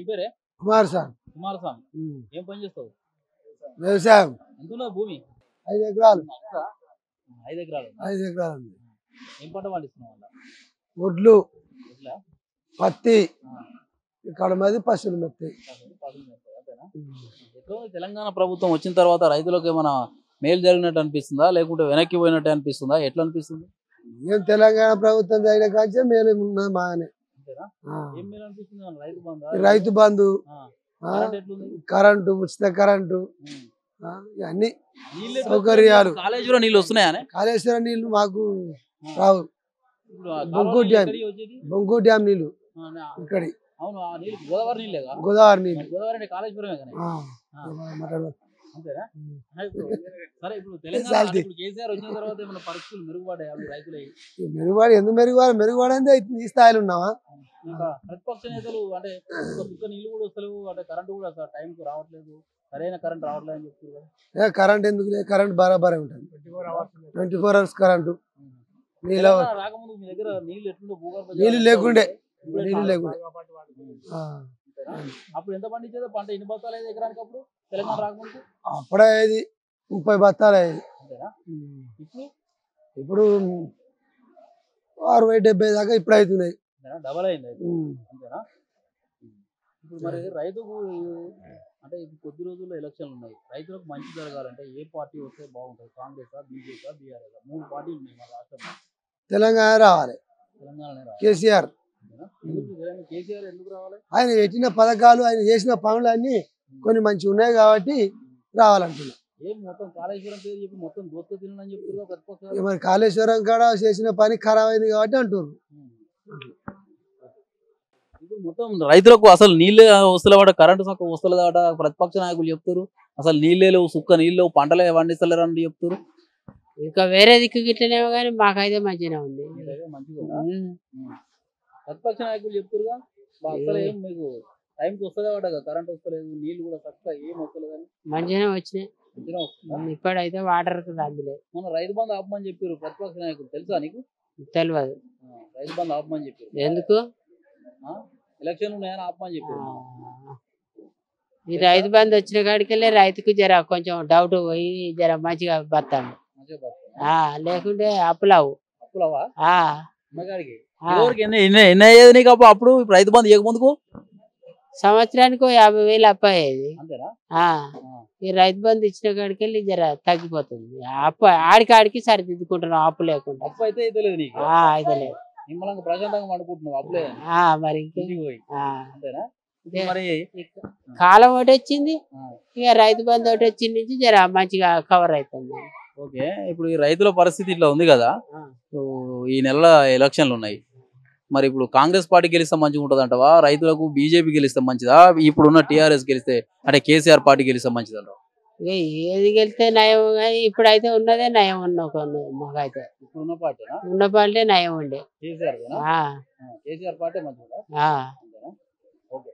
పేరే కుమార్ సార్ కుమారస్వామి ఏం పని చేస్తావు వ్యవసాయం ఎంత ఉన్నది భూమి ఐదు ఎకరాలు ఉందా? ఐదు ఎకరాలు ఐదు ఎకరాలు ఉంది ఏం పంట పండిస్తున్నావు అలా ఒడ్లు ఎట్లా పత్తి ఆ, ఇక్కడ మాది పశువులు మెత్తి పసులు, పసులు వేస్తావు, అంతేనా ఎట్లా ఉంది తెలంగాణ ప్రభుత్వం వచ్చిన తర్వాత రైతులకు ఏమైనా మేలు జరిగినట్టు అనిపిస్తుందా లేకుంటే వెనక్కి పోయినట్టు అనిపిస్తుందా ఎట్లా అనిపిస్తుంది ఏం తెలంగాణ ప్రభుత్వం జరిగిన కాంచే మేలు ఉన్నది బాగానే అంతేనా ఆ. ఏం మేలు అనిపిస్తుంది అన్న? రైతు బంధా ఈ రైతు బంధు ఆ, ఆ, కరెంట్ ఎట్లుంది కరెంటు ఉచిత కరెంటు ఉమ్. ఆ, ఇవన్నీ నీళ్ళు ఎట్లా సౌకర్యాలు. వస్తున్నాయి? కాలేజీలో నీళ్ళు వస్తున్నాయనే కాళేశ్వరం నీళ్లు మాకు రావు ఇప్పుడు ఆ బొగ్గు కాలువ నీళ్ళు డ్యామ్. ఎక్కడికి వచ్చేది? బొంగు డ్యామ్ నీళ్లు ఆ, నా- ఇక్కడి అవును ఆ నీళ్ళు గోదావరి నీళ్ళేగా గోదావరి నీళ్లు మరి గోదావరి అంటే కాళేశ్వరమే కానీ ఆ, ఆ. మాట్లాడదాం. అంతేనా ఉమ్. ఆ, ఇప్పుడు సరే ఇప్పుడు తెలంగాణ చాలది. ఇప్పుడు కేసీఆర్ వచ్చిన తర్వాత ఏమైనా పరిస్థితులు మెరుగుపడ్డాయి అవి రైతులై ఈ మెరుగుబాటు ఎందుకు మెరుగుబాటు మెరుగుబాటు ఈ స్థాయిలో ఉన్నావా ఇంకా ప్రతిపక్ష నేతలు అంటే ఒక కుక్క నీళ్ళు కూడా వస్తలేవు అంటే కరెంట్ కూడా అసలు టైంకు రావట్లేదు సరైన కరెంట్ రావట్లేదు అని చెప్తున్నారు కదా. ఏ కరెంట్ ఎందుకు లేదు కరెంట్ బరాబరే ఉంటుంది ట్వంటీ ఫోర్ అవర్స్ కరెంటు నీళ్ళ తెలంగాణ రాకముందు మీ దగ్గర నీళ్ళు ఎట్లుండే భూగర్భ జలాలు నీళ్ళు లేకుండే. ఇప్పుడే నీళ్ళు చాలా లేకుండే. ఆ, అంతేనా? అప్పుడు ఎంత పండించేదో పంట ఎన్ని బస్తాలు అయ్యేది ఎకరానికి అప్పుడు తెలంగాణ రాకముందు అప్పుడే అయ్యేది ముప్పై బత్తాలు అయ్యేది అంతేనా ఇప్పుడు ఇప్పుడు అరవై డెబ్బై దాకా ఇప్పుడు అవుతున్నాయి అంతేనా డబల్ అయింది అయితే. ఉమ్. అంతేనా ఇప్పుడు మరి రైతుకు అంటే ఇప్పుడు కొద్ది రోజుల్లో ఎలక్షన్లు ఉన్నాయి రైతులకు మంచి జరగాలంటే ఏ పార్టీ వస్తే బాగుంటుంది కాంగ్రెస్ బీజేపీ బీఆర్ఎస్ మూడు పార్టీలు ఉన్నాయి మన రాష్ట్రంలో తెలంగాణ రావాలి తెలంగాణనే రావాలి కేసీఆర్ అంతేనా? ఎందుకు తెలంగాణ కేసీఆర్ ఎందుకు రావాలి ఆయన పెట్టిన పథకాలు ఆయన చేసిన పనులు అన్ని కొన్ని మంచి ఉన్నాయి కాబట్టి రావాలంటున్నా ఏం మొత్తం కాళేశ్వరం పేరు చెప్పి మొత్తం దోస్తు తినని చెప్తున్నారు ప్రతిపక్షాలు ఇక మరి కాళేశ్వరం కాడ చేసిన పని ఖరాబ్ అయింది కాబట్టి అంటున్నారు ఇప్పుడు మొత్తం రైతులకు అసలు నీళ్ళే వస్తలేవాట కరెంటు సక్క వస్తలేదట ప్రతిపక్ష నాయకులు చెప్తారు అసలు నీళ్ళే లేవు సుక్క నీళ్ళు లేవు పంటలే పండిస్తలేరు అని చెప్తారు ఇంకా వేరే దిక్కు గిట్లనేమో కానీ మాకైతే మంచిగానే ఉంది ఇలాగే మంచిగా ఉందా? ఉమ్. ఉం. ప్రతిపక్ష నాయకులు చెప్తారుగా బా అసలు ఏం మీకు టైంకి వస్తలేవాట కరెంట్ వస్తలేదు నీళ్ళు కూడా చక్కగా ఏం వస్తలేదని మంచిగానే వచ్చినాయి మంచిగా వస్తుందా ఉమ్, ఇప్పుడైతే వాటర్ రాదులే మన రైతు బంధు ఆపమని చెప్పారు ప్రతిపక్ష నాయకులు తెలుసా నీకు తెలియదు ఆ, రైతు బంధు ఆపమని చెప్పారు ఎందుకు ఆ? ఎలక్షన్ ఉన్నాయని ఆపమని ఆ, చెప్పారు ఈ రైతు బంధు వచ్చిన కాడికెళ్ళి రైతుకు జర కొంచెం డౌట్ పోయి జర మంచిగా బతాను మంచిగా బతుకుతాం. ఆ లేకుంటే అప్పులావు అప్పులవా ఆ అమ్మగారికి ఆ. ఎవరికి ఎన్ని ఎన్ని ఎన్ని అయ్యేది నీకు అప్పుడు అప్పుడు ఇప్పుడు రైతు బంధు ఇవ్వకముందుకు సంవత్సరానికి ఓ యాభై వేలు అప్పు అయ్యేది అంతేనా ఆ ఆ. ఈ రైతు బంధు ఇచ్చిన కాడికెళ్ళి జర తగ్గిపోతుంది ఆ అప్పు ఆడికి ఆడికి సరిదిద్దుకుంటున్నాం అప్పు లేకుండా అప్పు అయితే అయితే లేదు నీకు ఆ అయితే లేదు నిమ్మలంగా ప్రశాంతంగా పండుకుంటున్నావు అప్పులే ఆ మరి ఇంకే ఇంటికి పోయి ఆ, అంతేనా ఇదే. మరి కాలం ఒకటి వచ్చింది ఆ, ఇక రైతు బంధు ఒకటి వచ్చిన నుంచి జర మంచిగా కవర్ అవుతుంది ఓకే ఇప్పుడు ఈ రైతుల పరిస్థితి ఇట్లా ఉంది కదా ఆ. సో ఈ నెల ఎలక్షన్లు ఉన్నాయి మరి ఇప్పుడు కాంగ్రెస్ పార్టీ గెలిస్తే మంచిగా ఉంటుంది అంటవా రైతులకు బీజేపీ గెలిస్తే మంచిదా ఇప్పుడున్న టీఆర్ఎస్ గెలిస్తే అంటే కేసీఆర్ పార్టీ గెలిస్తే మంచిది అంటావా ఇక ఏది గెలితే నయం కానీ ఇప్పుడైతే ఉన్నదే నయం ఉన్న ఒక ఉన్నది మాకైతే ఇప్పుడున్న పార్టీనా ఉన్న పాటే నయం ఉండే కేసీఆర్ ఆ, కేసీఆర్ పార్టీ మంచిదా ఆ. అంతేనా ఓకే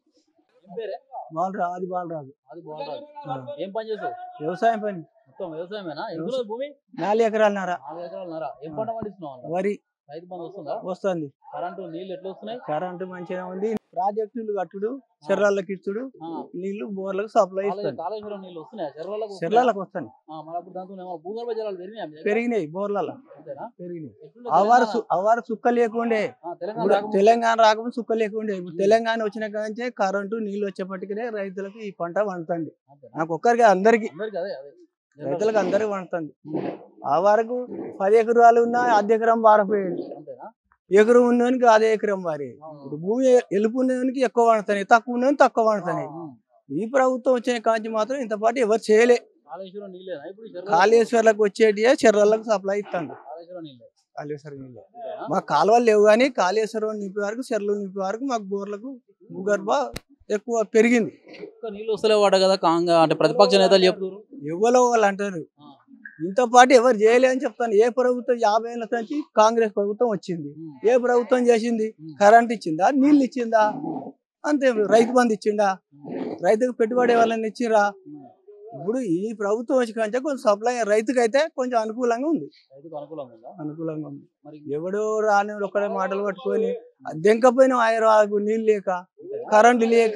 ఏం పేరే బాలరాజు అది బాలరాజు అది బాగుంటుంది ఏం పని చేస్తావు వ్యవసాయం పని మొత్తం వ్యవసాయమేనా ఎంత భూమి నాలుగు ఎకరాలన్నర నాలుగు ఎకరాలున్నారా ఏం పంట పండిస్తున్నావు అన్న? వరి రైతు బంధు వస్తుందా వస్తుంది కరెంటు నీళ్ళు ఎట్లా వస్తున్నాయి కరెంటు మంచిగా ఉంది ప్రాజెక్టులు కట్టుడు చెర్రాళ్ళకి ఇచ్చుడు ఆ, నీళ్లు బోర్లకు సప్లై కాళే- ఇస్తుంది కాళేశ్వరం నీళ్ళు వస్తున్నాయా చెరువులకు వస్తున్నాయా? చెర్రాలకు వస్తాయి ఆ, మరి అప్పుడు దాంతో ఏమో భూగర్భ జలాలు పెరిగినాయా మీ దగ్గర? పెరిగినాయి బోర్లలో అంతేనా? పెరిగినాయి ఎట్లుంది అవారు తెలంగాణ? సు- అవారు సుక్క లేకుండే ఆ, తెలంగాణ ఇప్పుడు రాకముందు- తెలంగాణ రాకముందు సుక్క లేకుండే ఇప్పుడు తెలంగాణ వచ్చిన కాంచే కరెంటు నీళ్లు వచ్చేపటికే రైతులకు ఈ పంట వండుతుంది అంతేనా? నాకు ఒక్కరికి అందరికి అందరికీ అదే అదే రైతులకు అందరికి వండుతుంది ఆ వరకు పది ఎకరాలు ఉన్నా అర్ధ ఎకరం బారపోయేది అంతేనా ఎకరం ఉన్నవానికి అదే ఎకరం మారి ఇప్పుడు భూమి ఎలుపు ఉన్నవానికి ఎక్కువ వండుతాయి తక్కువ ఉన్నవానికి తక్కువ వండుతాయి ఉమ్. ఈ ప్రభుత్వం వచ్చిన కాంచి మాత్రం ఇంత పాటు ఎవరు చేయలే కాళేశ్వరం నీళ్ళేనా ఇప్పుడు ఈ చెరువులకు? కాళేశ్వర్లకు వచ్చేటియే చెర్రలకు సప్లై ఇస్తాను కాళేశ్వరం నీళ్ళే కాళేశ్వరం నీళ్ళు అంతేనా? మాకు కాలువలు లేవు కానీ కాళేశ్వరం నింపే వరకు చెర్లు నింపే వరకు మాకు బోర్లకు భూగర్భ ఎక్కువ పెరిగింది ఒక్క నీళ్ళు వస్తలేవాట కదా కాంగ అంటే ప్రతిపక్ష నేతలు చెప్తారు ఎవరో వాళ్ళు అంటారు ఆ. ఇంత పాటు ఎవరు చేయలే అని చెప్తాను ఏ ప్రభుత్వం యాభై ఏళ్ళ నుంచి కాంగ్రెస్ ప్రభుత్వం వచ్చింది ఉమ్. ఏ ప్రభుత్వం చేసింది కరెంట్ ఇచ్చిందా నీళ్ళు ఇచ్చిందా అంతే రైతు బంధు ఇచ్చిందా రైతుకు పెట్టుబడి వాళ్ళని ఇచ్చిరా ఉమ్. ఇప్పుడు ఈ ప్రభుత్వం వచ్చి కంటే కొంచెం సప్లై రైతుకు అయితే కొంచెం అనుకూలంగా ఉంది రైతుకు అనుకూలంగా ఉందా అనుకూలంగా ఉంది మరి ఎవడో రాని ఒక్కడే మాటలు పట్టుకొని దెంకపోయిన ఆయరాకు నీళ్ళు లేక అంతేనా? కరెంట్ లేక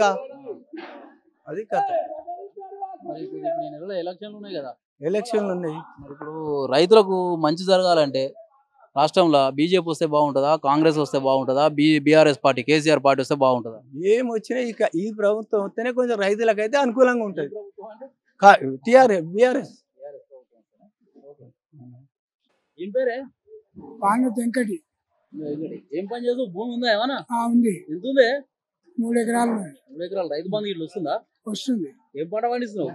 అది కథ మరి ఇప్పుడు ఇప్పుడు ఈ నెలలో ఎలక్షన్లు ఉన్నాయి కదా ఎలక్షన్లు ఉన్నాయి మరి ఇప్పుడు రైతులకు మంచి జరగాలంటే రాష్ట్రంలో బీజేపీ వస్తే బాగుంటుందా కాంగ్రెస్ వస్తే బాగుంటుందా B BRS party KCR party వస్తే బాగుంటుందా ఏం వచ్చినా ఇక ఈ ప్రభుత్వం వస్తేనే కొంచెం రైతులకైతే అనుకూలంగా ఉంటుంది ప్రభుత్వం అంటే టిఆర్ఎస్ బిఆర్ఎస్ BRS ప్రభుత్వం వస్తేనా? ఓకే. ఏం పేరే పాంగ వెంకటి ఏం పని చేస్తావు భూమి ఉందా ఏమన్నా ఆ ఉంది ఎంత ఉంది మూడు ఎకరాలు ఉన్నాయి. మూడు ఎకరాలు రైతు బంధు ఇట్లా వస్తుందా వస్తుంది ఏం పంట పండిస్తున్నావు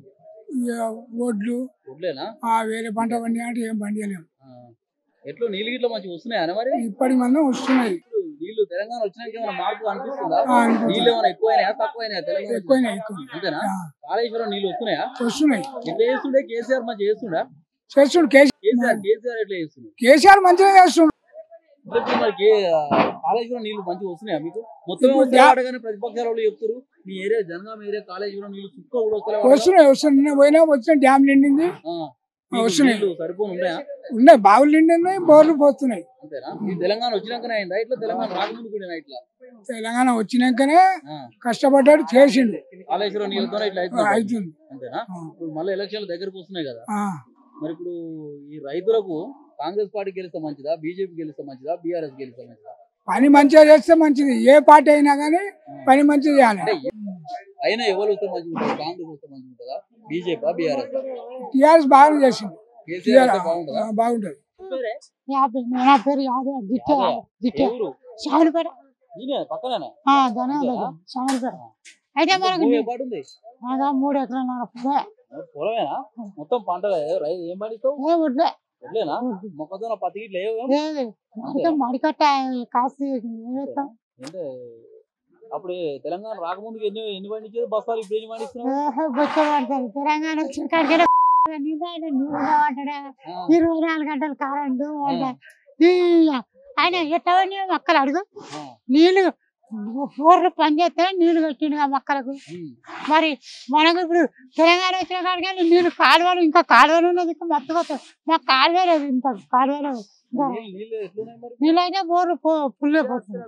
ఇక ఒడ్లు వడ్లేనా ఆ వేరే పంట పండి అంటే ఏం పండియలేము ఆ. ఎట్లా నీళ్ళు గిట్ల మంచిగా వస్తున్నాయా మరి ఇప్పటి మందం వస్తున్నాయి ఇప్పుడు నీళ్లు తెలంగాణ వచ్చినాక ఏమైనా మార్పు అనిపిస్తుందా ఆ, అనిపిస్తుంది. నీళ్ళు ఏమైనా ఎక్కువైనాయా తక్కువైనాయా తెలంగాణ ఎక్కువనే ఎక్కువ అంతేనా ఆ, కాళేశ్వరం నీళ్ళు వస్తున్నాయా వస్తున్నాయి ఎట్లా చేస్తుండే కేసీఆర్ మంచిగా చేస్తుండా చేస్తుడు కేసీఆర్ కేసీఆర్ కేసీఆర్ ఎట్లా చేస్తుండే కేసీఆర్ మంచిగా చేస్తుండు ఇప్పుడు మరి కే- కాళేశ్వరం నీళ్లు మంచిగా వస్తున్నాయా మీకు మొత్తం ఇప్పుడు వస్తాయి కానీ ప్రతిపక్షాల వాళ్ళు చెప్తారు మీ ఏరియా జనగామ ఏరియా కాళేశ్వరం నీళ్లు చుక్క కూడా వస్తలేవు వస్తున్నాయి వస్తున్నాయి నిన్న పోయినా వచ్చిన డ్యామ్ నిండింది ఆ. మీకు వస్తున్నాయి. నీళ్లు సరిపోను ఉన్నాయా ఉన్నాయి బావులు నిండినాయి బోర్లు పోతున్నాయి అంతేనా ఈ తెలంగాణ వచ్చినాకనే అయిందా ఇట్లా తెలంగాణ రాకముందు కూడా ఇట్లా తెలంగాణ వచ్చినాకనే ఆ. కష్టపడ్డాడు చేసిండు కాళేశ్వరం నీళ్ళతోనే ఇట్లా అవుతుంది అవుతుంది అంతేనా ఆ, ఇప్పుడు మళ్ళీ ఎలక్షన్లు దగ్గరకు వస్తున్నాయి కదా ఆ. మరి ఇప్పుడు ఈ రైతులకు కాంగ్రెస్ పార్టీ గెలిస్తే మంచిదా బీజేపీ గెలిస్తే మంచిదా బీఆర్ఎస్ గెలిస్తే మంచిదా పని మంచిగా చేస్తే మంచిది ఏ పార్టీ అయినా కానీ పని మంచిగా చేయాలి అంటే అయినా ఎవరు వస్తే మంచిగా ఉంటుంది కాంగ్రెస్ వస్తే మంచిగా ఉంటుందా బీజేపీ బీఆర్ఎస్ టీఆర్ఎస్ బాగా చేసింది కేసీఆర్ వస్తే బాగుంటుందా ఆ, బాగుంటది పేరే? యాభై నా పేరు యాదవ్ గిట్ట అదే. గిట్ట ఏ ఊరు శ్రావణపేట ఈయన పక్కనేనా ధన్యవాదాలు శ్రావణపేట అయితే మనకు భూమి ఏ పాటు ఉంది మాదా మూడు ఎకరాల పొలే పొలమేనా మొత్తం పంట రైతు ఏం పండిస్తావు ఏ వడ్లే వడ్లేనా మొక్కజొన్న పత్తి గిట్ల ఏం లేదు అయితే మడికట్ట కాసి వేస్తాం అంటే అప్పుడు తెలంగాణ రాకముందుకు ఎన్ని ఎన్ని పండించేది బస్తాలు ఇప్పుడు ఎన్ని పండిస్తున్నావు బొచ్చలు పడతారు తెలంగాణ వచ్చిన కాడికి నీళ్ళు ఆయన నీళ్ళు పడ్డా ఆ, ఇరవై నాలుగు గంటలు కరెంటు వాళ్ళ- ఈ ఆయన ఎట్లా పడినాయో మొక్కలు అడుగు ఆ, నీళ్లు బోర్లు పని చేస్తే నీళ్లు పెట్టిండు ఆ మొక్కలకు ఉమ్. మరి మనకు ఇప్పుడు తెలంగాణ వచ్చిన కాడికి నీళ్ళు కాలువలు ఇంకా కాలువలు ఉన్నది ఇంకా మర్చిపోతాం మాకు కాలువ లేదు ఇంత కాలువ లేదు ఇంకా నీళ్ళు నీళ్ళు ఎట్లున్నాయి మరి నీళ్ళు అయితే బోర్లు పో- పుల్లే పోతుంది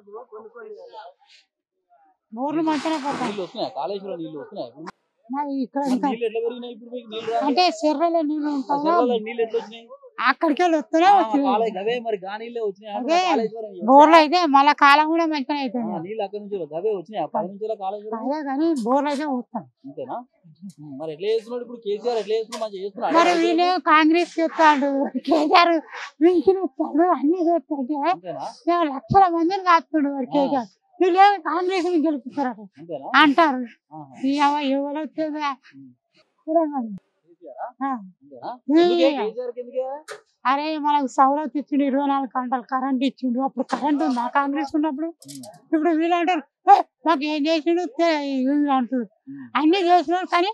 బోర్లు మంచిగా పోతాయి నీళ్ళు వస్తున్నాయి కాళేశ్వరం నీళ్ళు వస్తున్నాయి ఇప్పుడు మరి ఇక్కడ మరి ఇంకా నీళ్ళు ఎట్లా పెరిగినాయి ఇప్పుడు మీకు నీళ్ళు రాదు అంటే చెర్రలో నీళ్ళు ఉంటాయో చెరువులో నీళ్ళు ఎట్లా వచ్చినాయి అక్కడికి వెళ్ళి వస్తూనే ఆ, వచ్చినాయి కాలే- గవే మరి గా నీళ్ళే వచ్చినాయి అంటున్నా, అదే. కాళేశ్వరం ఇవి. బోర్లు అయితే మళ్ళా కాలం కూడా మంచిగా ఆ, అవుతుంది నీళ్ళు అక్కడ నుంచి గవే వచ్చినాయి పది నుంచి కాళేశ్వరం అదే కానీ బోర్లు అయితే వస్తాయి అంతేనా ఉమ్, మరి ఎట్లా చేస్తున్నాడు ఇప్పుడు కేసీఆర్ ఎట్లా చేస్తున్నాడు మంచిగా చేస్తున్నాడు మరి వీళ్ళు కాంగ్రెస్ చేస్తాడు కేసీఆర్ వించిన ఇస్తాడు అన్ని చేస్తాడు అంతేనా ఏమో లక్షల మందిని కాస్తున్నాడు మరి కేసీఆర్ వీళ్ళేమో కాంగ్రెస్ ని గెలుపుతారు అంతేనా అంటారు ఆహా. ఈ అవ్వ ఎవరు వచ్చేదా తెలంగాణ. కేసీఆరా? ఆ. అంతేనా ఈ ఎందుకే కేసీఆర్ కి ఎందుకే అరే మనకు సౌలత్ ఇచ్చిండు ఇరవై నాలుగు గంటలు కరెంట్ ఇచ్చిండు అప్పుడు కరెంట్ ఉందా కాంగ్రెస్ ఉన్నప్పుడు ఉమ్, ఇప్పుడు వీళ్ళు అంటారు "ఏ, మాకు ఏం చేసిండు తె- వీళ్ళు అంటారు ఉమ్. అన్ని చేసినారు కానీ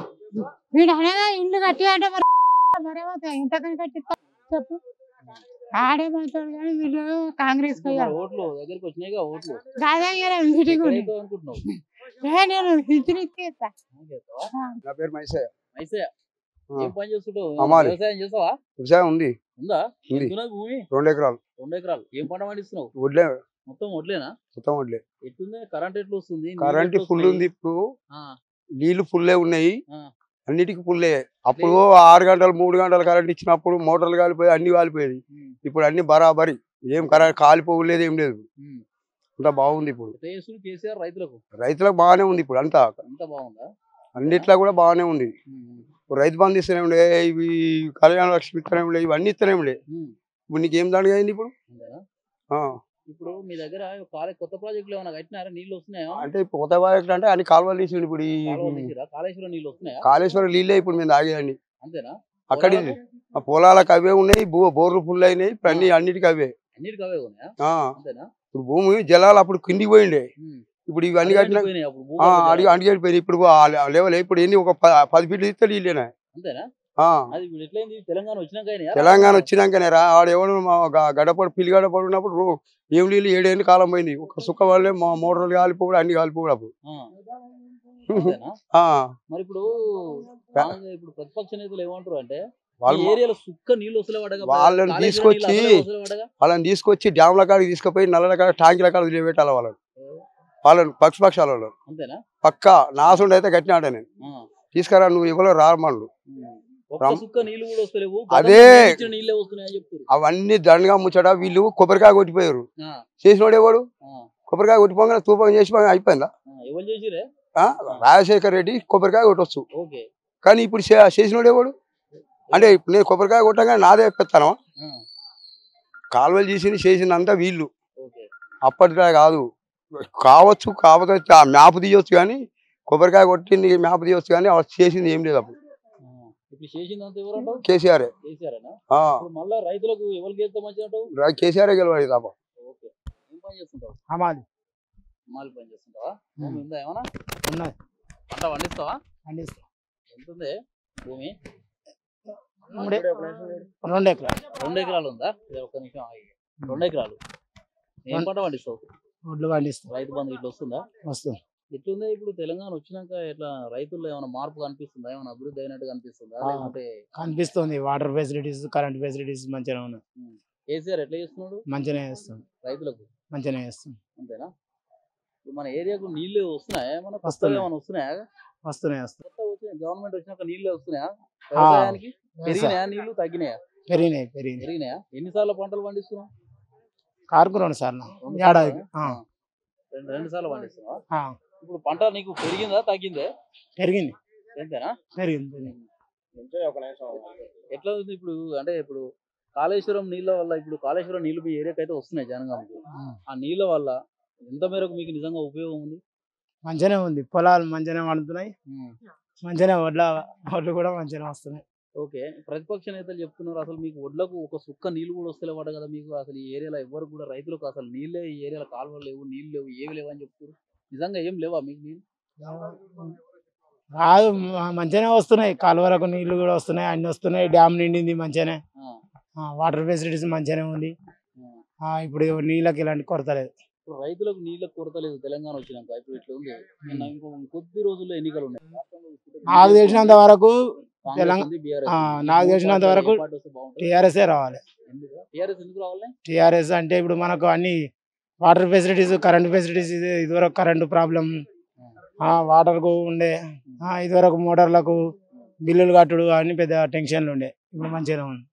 వీడు అనగా ఇల్లు కట్టి అంటే మరి మరేమో ఇంతకని కట్టిస్తా చెప్పు ఆడేమంటాడు కానీ వీళ్ళు కాంగ్రెస్ ఇప్పుడు మరి ఓట్లు దగ్గరికి వచ్చినాయిగా ఓట్లు దాదాగా మీటింగ్ ఉంది ఎక్కడైతే అనుకుంటున్నావు ఏ నేను ఇంటిని ఇచ్చేస్తా ఏం చేస్తావా? నా పేరు మైసయ్య మైసయ్య, ఆ. ఏం పని చేస్తుంటావు అమ్మాలి. వ్యవసాయం చేస్తావా వ్యవసాయం ఉంది ఉందా ఉంది ఎంతున్నది భూమి రెండు ఎకరాలు రెండు ఎకరాలు ఏం పంట పండిస్తున్నావు వడ్లే మొత్తం వడ్లేనా మొత్తం వడ్లే ఎట్లుంది కరెంట్ ఎట్లా వస్తుంది నీళ్ళు కరెంట్ ఎట్లా ఫుల్ వస్తున్నాయి? ఉంది ఇప్పుడు ఆ, నీళ్లు ఫుల్లే ఉన్నాయి ఆ. అన్నిటికీ ఫుల్లే అప్పుడు ఆరు గంటలు మూడు గంటలు కరెంట్ ఇచ్చినప్పుడు మోటార్లు కాలిపోయి అన్ని కాలిపోయేది ఉమ్, ఇప్పుడు అన్ని బరాబరి ఏం కరెంట్ కాలిపోలేదు ఏం లేదు ఉమ్. అంతా బాగుంది ఇప్పుడు ఎట్లా చేస్తుంది కేసీఆర్ రైతులకు రైతులకు బాగానే ఉంది ఇప్పుడు అంతా అంత బాగుందా అన్నిట్లో కూడా బాగానే ఉంది ఉమ్, ఇప్పుడు రైతు బంధు ఇస్తూనే ఉండే ఇవి కళ్యాణ లక్ష్మి ఇస్తూనే ఉండే ఇవన్నీ ఇస్తూనే ఉండే ఉమ్. ఇప్పుడు నీకు ఏం దాని అయింది ఇప్పుడు అంతేనా ఆ. ఇప్పుడు మీ దగ్గర కాలే కొత్త ప్రాజెక్టులు ఏమైనా కట్టినారా నీళ్ళు వస్తున్నాయా అంటే ఇప్పుడు కొత్త ప్రాజెక్ట్ అంటే అన్ని కాలువలు తీసిండు ఇప్పుడు ఈ కాలువలు తీసిరా కాళేశ్వరం నీళ్ళు వస్తున్నాయా కాళేశ్వరం నీళ్ళే ఇప్పుడు మేము తాగేయండి అంతేనా అక్కడి పొలాలకు? ఆ పొలాలకు అవే ఉన్నాయి బో బోర్లు ఫుల్ అయినాయి ఇప్పుడు అన్ని అన్నిటికీ అవే అన్నిటికీ అవే ఉన్నాయా ఆ, అంతేనా ఇప్పుడు భూమి జలాలు అప్పుడు కిందికి పోయిండే ఉమ్. ఇప్పుడు ఇవన్నీ కట్టిన అడిగిపోయినాయి అప్పుడు ఆ, భూగర్భ అడిగి జలాలు. అడిగిపోయింది ఇప్పుడు ఆ లెవెల్ ఇప్పుడు ఎన్ని ఒక ప- పది ఫీట్లు ఇస్తే నీళ్ళేనా అంతేనా ఆ, అది ఇప్పుడు ఎట్లయింది తెలంగాణ వచ్చినాక అయినాయా? తెలంగాణ వచ్చినాకనే రా ఆడ ఎవడు మా గ- గడపడు పిల్లి గడపడు ఉన్నప్పుడు రో- ఏం నీళ్ళు ఏడేళ్ళు కాలం పోయింది ఒక సుక్క వల్లే మా మోటార్లు కాలిపోవడం అన్ని కాలిపోవడం అప్పుడు ఆ. అంతేనా ఆ, మరి ఇప్పుడు కాంగ్రెస్ ఇప్పుడు ప్రతిపక్ష నేతలు ఏమంటారు అంటే ఈ వాళ్ళు ఏరియాలో సుక్క నీళ్ళు వస్తలే పడగా వాళ్ళని కాళేశ్వరం తీసుకొచ్చి నీళ్ళు అసలే వస్తలే పడగా వాళ్ళని తీసుకొచ్చి డ్యామ్ల కాడికి తీసుకుపోయి నల్లల కాడ ట్యాంకుల కాడ వదిలిపెట్టాలి వాళ్ళని వాళ్ళని పక్షపక్షాల వాళ్ళు అంతేనా పక్క నాసుండి అయితే కట్టిన ఆట నేను ఆ. తీసుకురా నువ్వు ఇవ్వలో రామన్లు ఉమ్. ఒక్క రమ్- సుక్క నీళ్లు కూడా వస్తలేవు అదే. గతంలో ఇచ్చిన నీళ్ళే వస్తున్నాయని చెప్తారు అవన్నీ దండగా ముచ్చట వీళ్ళు కొబ్బరికాయ కొట్టిపోయారు ఆ, చేసినోడు ఎవడు ఆ, కొబ్బరికాయ కొట్టిపోగానే తూపం చేసి అయిపోయిందా ఆ, ఎవరు చేసిరే ఆ? రాజశేఖర్ రెడ్డి కొబ్బరికాయ కొట్టొచ్చు ఓకే కానీ ఇప్పుడు చే- చేసినోడు ఎవడు అంటే ఇప్పుడు నేను కొబ్బరికాయ కొట్టగానే నాదే పెత్తాను ఆ, కాలువలు చేసింది చేసిందంతా వీళ్ళు ఓకే అప్పటిదా కాదు కావచ్చు కాకపోతే ఆ మ్యాప్ తీయొచ్చు కానీ కొబ్బరికాయ కొట్టింది మ్యాప్ తీయొచ్చు కానీ వాళ్ళు చేసింది ఏం లేదు అప్పుడు ఆ, ఇప్పుడు చేసిందంత ఎవరంటావు కేసీఆర్ చేశారనా ఇప్పుడు మళ్ళా రైతులకు ఎవరికి వెళ్తే మంచిగా అంటావు కేసీఆర్ గెలవాలి తప్ప ఓకే ఏం పని చేస్తుంటావు అమాది మాలి పని చేస్తుంటావా భూమి ఉందా ఏమన్నా ఉన్నది పంట పండిస్తావా పండిస్తా ఎంత ఉంది భూమి మూడే రెండు ఎకరాలు రెండు ఎకరాలు ఉందా ఇది ఒక్క నిమిషం ఆగి. రెండు ఎకరాలు ఏం పంట పండిస్తావు ఒడ్లు పండిస్తా రైతు బంధు ఇట్లా వస్తుందా వస్తుంది ఎట్లుంది ఇప్పుడు తెలంగాణ వచ్చినాక ఇట్లా రైతుల్లో ఏమైనా మార్పు కనిపిస్తుందా ఏమైనా అభివృద్ధి అయినట్టు కనిపిస్తుందా ఆ. లేకుంటే కనిపిస్తుంది వాటర్ ఫెసిలిటీస్ కరెంట్ ఫెసిలిటీస్ మంచిగా ఉన్నాయి కేసీఆర్ ఎట్లా చేస్తున్నాడు మంచిగానే చేస్తుంది రైతులకు మంచిగానే చేస్తుంది అంతేనా ఇప్పుడు మన ఏరియాకు నీళ్లు వస్తున్నాయా ఏమైనా కొత్తగా వస్తున్నాయి. ఏమైనా వస్తున్నాయా వస్తూనే వస్తుంది కొత్త వచ్చిన గవర్నమెంట్ వచ్చినాక నీళ్లు వస్తున్నాయా వ్యవసాయానికి పెరిగినాయా నీళ్లు తగ్గినాయా పెరిగినాయి పెరిగినాయి పెరిగినాయా ఎన్నిసార్లు పంటలు పండిస్తున్నావు కారుకు రెండు సార్లు రెండు ఏడాదికి సార్లా? ఆ, రెండు రెండు సార్లు పండిస్తున్నావా ఆ, ఇప్పుడు పంట నీకు పెరిగిందా తగ్గిందే పెరిగింది ఎంతేనా పెరిగింది పెరిగింది ఎట్లా ఉంది ఇప్పుడు అంటే ఇప్పుడు కాళేశ్వరం నీళ్ళ వల్ల ఇప్పుడు కాళేశ్వరం నీళ్లు మీ ఏరియాకి అయితే వస్తున్నాయి జనగామకి ఆ నీళ్ళ వల్ల ఎంత మేరకు మీకు నిజంగా ఉపయోగం ఉంది మంచిగానే ఉంది పొలాలు మంచిగానే పండుతున్నాయి మంచిగానే వడ్ల వడ్లు కూడా మంచిగానే వస్తున్నాయి ఓకే ప్రతిపక్ష నేతలు చెప్తున్నారు అసలు మీకు ఒడ్లకు ఒక సుక్క నీళ్లు కూడా వస్తలేవాట కదా మీకు అసలు ఈ ఏరియాలో ఎవరు కూడా రైతులకు అసలు నీళ్ళే ఈ ఏరియాలో కాలువలు లేవు నీళ్ళు లేవు ఏవి లేవు అని చెప్తున్నారు నిజంగా ఏం లేవా మీకు నీళ్ళు కాదు మ- మంచిగానే వస్తున్నాయి కాలువలకు నీళ్లు కూడా వస్తున్నాయి అన్ని వస్తున్నాయి డ్యామ్ నిండింది మంచిగానే ఆ, వాటర్ ఫెసిలిటీస్ మంచిగానే ఉంది ఆ. ఆ, ఇప్పుడు నీళ్ళకి ఇలాంటి కొరత లేదు ఇప్పుడు రైతులకు నీళ్ళకి కొరత లేదు తెలంగాణ వచ్చినాక ఇప్పుడు ఇట్లా ఉంది నిన్న ఇంకో కొద్ది రోజుల్లో ఎన్నికలు ఉన్నాయి రాష్ట్రంలో చూసుకుంటే నాకు BJP తెలిసినంత వరకు కాంగ్రెస్ తెలంగాణ- ఉంది, BRS ఆ, ఉంది. ఈ నాకు మూడు తెలిసినంత పార్టీలు వరకు ఏ పార్టీ వస్తే బాగుంటుంది? టీఆర్ఎస్ఏ రావాలి ఎందుకు? TRS ఎందుకు రావాలి టీఆర్ఎస్ అంటే ఇప్పుడు మనకు అన్ని వాటర్ ఫెసిలిటీస్ కరెంట్ ఫెసిలిటీస్ ఇది ఇదివరకు కరెంటు ప్రాబ్లం వాటర్కు ఉండే ఆ, ఇదివరకు మోటార్లకు బిల్లులు కట్టుడు అన్ని పెద్ద టెన్షన్లు ఉండే ఇప్పుడు మంచిగానే ఉంది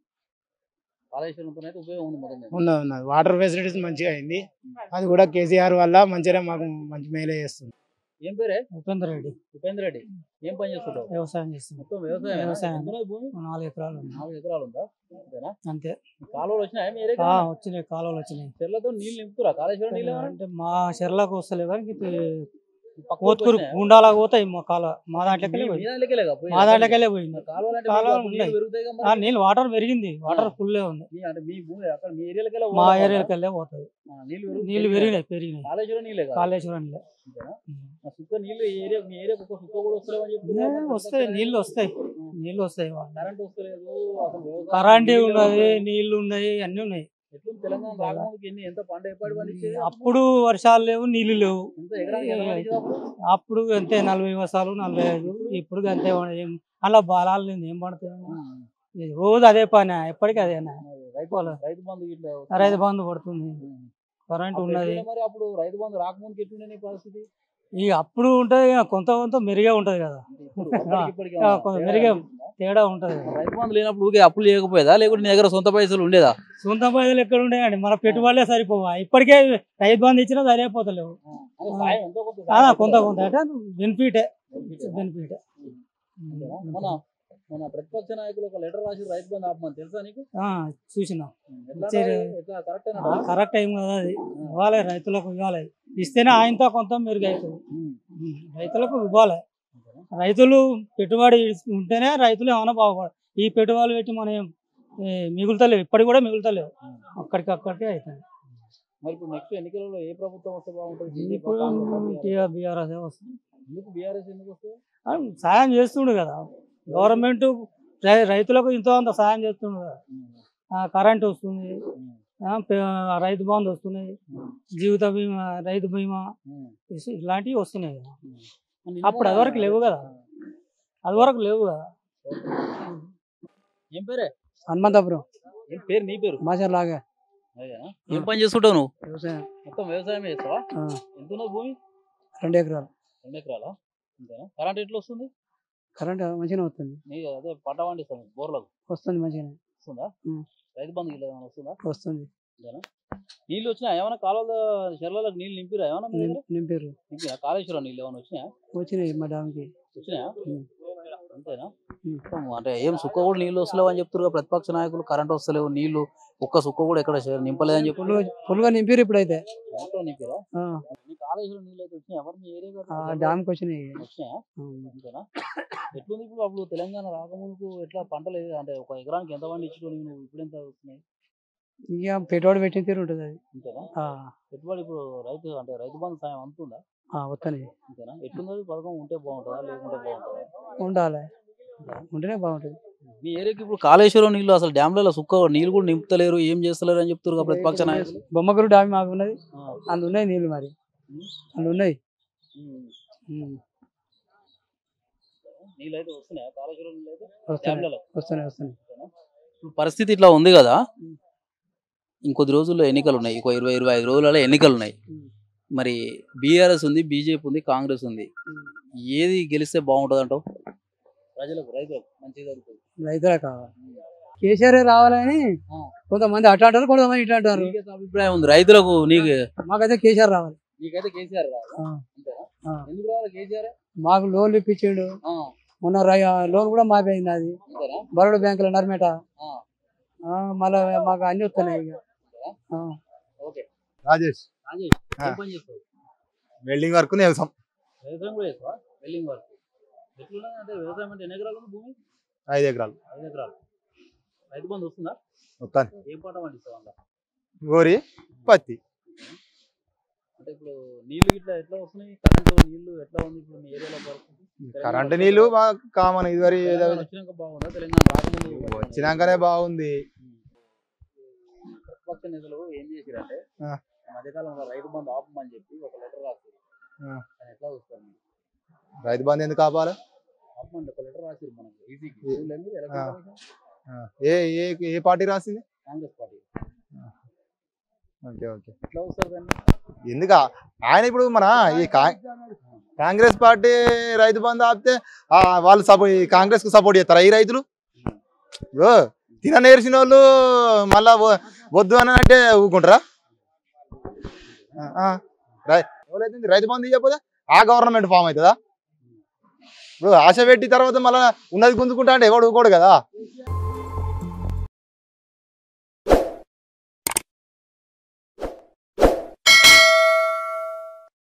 కాళేశ్వరంతో అయితే ఉపయోగం ఉంది మొదలు ఉన్నది ఉన్నది వాటర్ ఫెసిలిటీస్ మంచిగా అయింది అది కూడా కేసీఆర్ వల్ల మంచిగా మాకు మంచి మేలే చేస్తుంది ఏం పేరే ఉపేందర్ రెడ్డి ఉపేంద్ర రెడ్డి ఏం పని చేస్తుంటావు వ్యవసాయం చేస్తుంది మొత్తం వ్యవసాయం వ్యవసాయం. భూమి నాలుగు ఎకరాలు ఉంది. నాలుగు ఎకరాలు ఉందా అంతేనా అంతే కాలువలు వచ్చినాయా మీ ఏరియాకి? ఆ, వచ్చినాయి కాలువలు వచ్చినాయి చెర్లతో నీళ్ళు నింపుతురా కాళేశ్వరం నీళ్ళు ఏమైనా? అంటే మా చెర్లకు వస్తలేవు కానీ ఇది పక్క కోతుకూరు వచ్చినాయా? గుండాలకు పోతాయి మా కాలువ మా దాంట్లోకి మీ- మీ పోయి దాంట్లోకెళ్ళేగా పోయి? మా దాంట్లోకి పోయింది మరి కాలువలు అంటే కాలువలు మీకు అప్పుడు నీళ్ళు ఉన్నాయి. పెరుగుతాయి కదా ఆ మరి? నీళ్ళు వాటర్ పెరిగింది వాటర్ ఫుల్ ఉంది మీ- అంటే మీ భూమి అక్కడ మీ ఏరియాలకి వెళ్ళి మా పోవాలా? ఏరియాకి వెళ్ళే పోతుంది ఆ, నీళ్ళు పెరుగు- నీళ్ళు పెరిగినాయి పెరిగినాయి కాళేశ్వరం నీళ్ళే కదా కాళేశ్వరం నీళ్ళే. అంతేనా? ఆ సుక్క నీళ్ళు ఈ ఏరియా మీ ఏరియాకి ఒక సుక్క కూడా వస్తలేవు అని చెప్తున్నారు. ఏ, వస్తాయి నీళ్ళు వస్తాయి నీళ్ళు వస్తాయి కరెంట్ వస్తలేదు అసలు వ్యవసాయం కరెంట్ నీళ్ళు ఉన్నది లేవు. నీళ్లు ఉన్నాయి అన్ని ఉన్నాయి ఎట్లుంది తెలంగాణ రాకముందుకి ఎన్ని ఎంత పంట ఎప్పటి పండించేది అప్పుడు వర్షాలు లేవు నీళ్లు లేవు ఎంత ఎకరానికి ఎంత పండించేది అప్పుడు? అప్పుడు అంతే నలభై వర్షాలు నలభై ఐదు ఇప్పుడు అంతే పడ- ఏం అలా బాలాలు లేదు ఏం పడతాయి ఇది రోజు అదే పని ఎప్పటికీ అదేనా మరి రైతు పోలే. రైతు బంధు ఇట్లా రైతు బంధు పడుతుంది కరెంట్ అప్పుడు ఉన్నది ఎట్లుండే మరి అప్పుడు రైతు బంధు రాకముందుకి ఎట్లుండే నీ పరిస్థితి ఈ అప్పుడు ఉంటది ఇక కొంత కొంత మెరుగే ఉంటది కదా ఇప్పుడు అప్పటికి ఇప్పటికి ఆ, ఏమన్నా కొంచెం తేడా మెరుగే కనిపిస్తుందా? తేడా ఉంటది కదా. రైతు బంధు లేనప్పుడు ఊరికే అప్పులు చేయకపోయేదా లేకుంటే నీ దగ్గర సొంత పైసలు ఉండేదా సొంత పైసలు ఎక్కడ ఉండేయండి మన పెట్టుబడులే సరిపోవా ఇప్పటికే రైతు బంధు ఇచ్చినా సరిపోతలేవు అంటే సాయం ఎంతో కొంత ఆ, సాయం కొంత కొంత అంటే బెనిఫిటే అంతేనా? బెనిఫిట్ మన మన ప్రతిపక్ష నాయకులు ఒక లెటర్ రాసి రైతు బంధు ఆపమని తెలుసా నీకు చూసిన ఎట్లా ఇచ్చారు. ఎట్లా కరెక్ట్ కరెక్ట్ టైం కదా అది ఇవ్వాలి రైతులకు ఇవ్వాలి ఇస్తేనే ఆయనతో కొంత మెరుగు అవుతుంది రైతులకు ఇవ్వాలి రైతులు పెట్టుబడి ఉంటేనే రైతులు ఏమైనా బాగుపడరు ఈ పెట్టుబడులు పెట్టి మనం ఏం, ఏ, మిగులుతలేవు ఇప్పటికి కూడా మిగులుతలేవు అక్కడికి అక్కడికే అవుతుంది మరి ఇప్పుడు నెక్స్ట్ ఎన్నికలలో ఏ ప్రభుత్వం వస్తే బాగుంటుంది BJP ఇప్పుడు కాంగ్రెస్ ఆ, BRS? టీఆర్ బీఆర్ఎస్ వస్తుంది ఎందుకు బీఆర్ఎస్ ఎందుకు వస్తుంది ఆ, సాయం చేస్తుండు కదా గవర్నమెంట్ రైతులకు ఎంతో అంత సాయం చేస్తుండు కదా ఆ, కరెంట్ వస్తుంది ఆ, పే- రైతు బంధు వస్తున్నాయి జీవిత బీమా రైతు బీమా ఇస్- ఇలాంటివి వస్తున్నాయి కదా అప్పుడు అది వరకు లేవు కదా అది వరకు లేవు కదా ఏం పేరే హనుమంతపురం ఏం పేరు నీ పేరు మాచర్లాగా అదేనా? ఏం పని చేస్తుంటావు నువ్వు వ్యవసాయం మొత్తం వ్యవసాయం చేస్తావా ఆ, ఎంత ఉన్నది భూమి రెండు ఎకరాలు రెండు ఎకరాలా అంతేనా కరెంట్ ఎట్లా వస్తుంది కరెంట్ మంచిగానే వస్తుంది నీ అదే పంట పండిస్తాను బోర్లకు వస్తుంది మంచిగానే వస్తుందా ఉమ్. రైతు బంధు గిట్ల ఏమైనా వస్తుందా వస్తుంది అంతేనా నీళ్ళు వచ్చినా ఏమైనా కాలువల చెర్లకు నీళ్ళు నింపిరా ఏమైనా మీ దగ్గర నిం- నింపారు నింపినా కాళేశ్వరం నీళ్ళు ఏమైనా వచ్చినాయా వచ్చినాయి మా డామ్కి వచ్చినాయా ఉమ్. అంతేనా ఉమ్. మొత్తం అంటే ఏం సుక్క కూడా నీళ్ళు వస్తలేవు అని చెప్తారు కదా ప్రతిపక్ష నాయకులు కరెంట్ వస్తలేవు నీళ్లు ఒక్క సుక్క కూడా ఎక్కడ చే- నింపలేదని చెప్పి ఫుల్గా ఫుల్గా నింపారు ఇప్పుడైతే మొత్తం నింపిరా ఆ, మీ కాళేశ్వరం నీళ్ళు అయితే వచ్చినాయి ఎవరు మీ ఆ ఏరియా డామ్కి వచ్చినాయి వచ్చినాయా ఆ, అంతేనా ఎట్లుంది ఇప్పుడు అప్పుడు తెలంగాణ రాకముందుకు ఎట్లా పంటలు ఏ- అంటే ఒక ఎకరానికి ఎంత పండించుకో నువ్వు ఇప్పుడు ఎంత వస్తున్నాయి ఇక పెట్టుబడి పెట్టిన తీరు ఉంటుంది అది అంతేనా ఆ, పెట్టుబడి ఇప్పుడు రైతు అంటే రైతు బంధు సాయం అందుతుందా ఆ, వస్తున్నాయి అంతేనా ఎట్లుంది ఈ పథకం ఉంటే బాగుంటుందా లేకుంటే బాగుంటుందా ఉండాలి ఉంటేనే బాగుంటుంది మీ ఏరియాకి ఇప్పుడు కాళేశ్వరం నీళ్ళు అసలు డ్యామ్లలో సుక్క నీళ్ళు కూడా నింపుతలేరు ఏం చేస్తలేరు అని చెప్తారు కదా ప్రతిపక్ష నాయకులు బొమ్మగురు డామ్ మాకు ఉన్నది ఆ, అందులో ఉన్నాయి నీళ్ళు మరి అందులో ఉన్నాయి ఉమ్. ఉమ్, నీళ్ళు అయితే వస్తున్నాయా కాళేశ్వరం నీళ్ళు అయితే వస్తున్నాయి డ్యామ్లలో వస్తున్నాయి వస్తున్నాయి ఇప్పుడు పరిస్థితి ఇట్లా ఉంది కదా ఇంకొద్ది రోజుల్లో ఎన్నికలు ఉన్నాయి ఇంకో ఇరవై ఇరవై ఐదు రోజులలో ఎన్నికలు ఉన్నాయి ఉమ్. మరి బీఆర్ఎస్ ఉంది బీజేపీ ఉంది కాంగ్రెస్ ఉంది ఏది గెలిస్తే బాగుంటుంది అంటావు ప్రజలకు రైతులకు మంచిగా జరుగుతుంది రైతులే కావాలి కేసీఆర్ రావాలని ఆ. కొంతమంది అట్లా అంటారు కొంతమంది ఇట్లా అంటారు నీకైతే అభిప్రాయం ఉంది రైతులకు నీకు మాకైతే కేసీఆర్ రావాలి నీకైతే కేసీఆర్ రావాలి ఆ. అంతేనా ఆ. ఎందుకు రావాలి కేసీఆర్ మాకు లోన్లు ఇప్పించిండు మొన్న రై- లోన్ కూడా మాపోయింది అది అంతేనా బరోడా బ్యాంకులో నర్మేట ఆ. ఆ, మళ్ళా మాకు అన్ని వస్తున్నాయి ఇక ఆ. ఓకే రాజేష్ రాజేష్ ఆ. ఏం పని చేస్తావు వెల్డింగ్ వర్క్ వ్యవసాయం వ్యవసాయం కూడా చేస్తావా వెల్లింగ్ వర్క్ ఎట్లున్నది అంటే వ్యవసాయం అంటే ఎన్ని ఎకరాలు ఉంది భూమి ఐదు ఎకరాలు ఐదు ఎకరాలు రైతు బంధు వస్తుందా మొత్తాన్ని ఏం పంట పండిస్తావు అందులో గోరి పత్తి అంటే ఇప్పుడు నీళ్లు ఇట్లా ఎట్లా వస్తున్నాయి కరెంటు నీళ్లు ఎట్లా ఉంది ఇప్పుడు మీ ఏరియాలో పరిస్థితి కరెంటు నీళ్ళు బాగా కామన్ ఇదివరి తెలంగాణ వచ్చినాక బాగుందా తెలంగాణ రాకముందు వచ్చినాకనే బాగుంది ప్రతిపక్ష నేతలు ఏం చేసిరంటే ఆ. ఈ మధ్యకాలంలో రైతు బంధు ఆపమని చెప్పి ఒక లెటర్ రాశారు ఆ. దాన్ని ఎట్లా చూస్తారు మీరు రైతు బంధు ఎందుకు కాపాలి ఆపమని ఒక లెటర్ రాశారు మనకి ఈజీకి ఏ- చూడలేదు ఆ. ఎలక్షన్ కమిషన్ ఆ, ఏ ఏ ఏ పార్టీ రాసింది కాంగ్రెస్ పార్టీ ఓకే ఓకే ఎట్లా వస్తారు దాన్ని ఎందుకు ఆయన ఇప్పుడు మన ఈ కా- కాంగ్రెస్ పార్టీ రైతు బంధు ఆపితే ఆ, వాళ్ళు సపో ఈ కాంగ్రెస్ కు సపోర్ట్ చేస్తారా ఈ రైతులు ఇప్పుడు తిన నేర్చిన వాళ్ళు మళ్ళా వ- వద్దు అని అంటే ఊరుకుంటారా ఆ, ఆ. రై- ఎవరైతే రైతు బంధు ఇవ్వకపోతే ఆ గవర్నమెంట్ ఫామ్ అవుతుందా ఇప్పుడు ఆశ పెట్టి తర్వాత మళ్ళీ ఉన్నది గుంజుకుంటా అంటే ఎవడు ఊకోడు కదా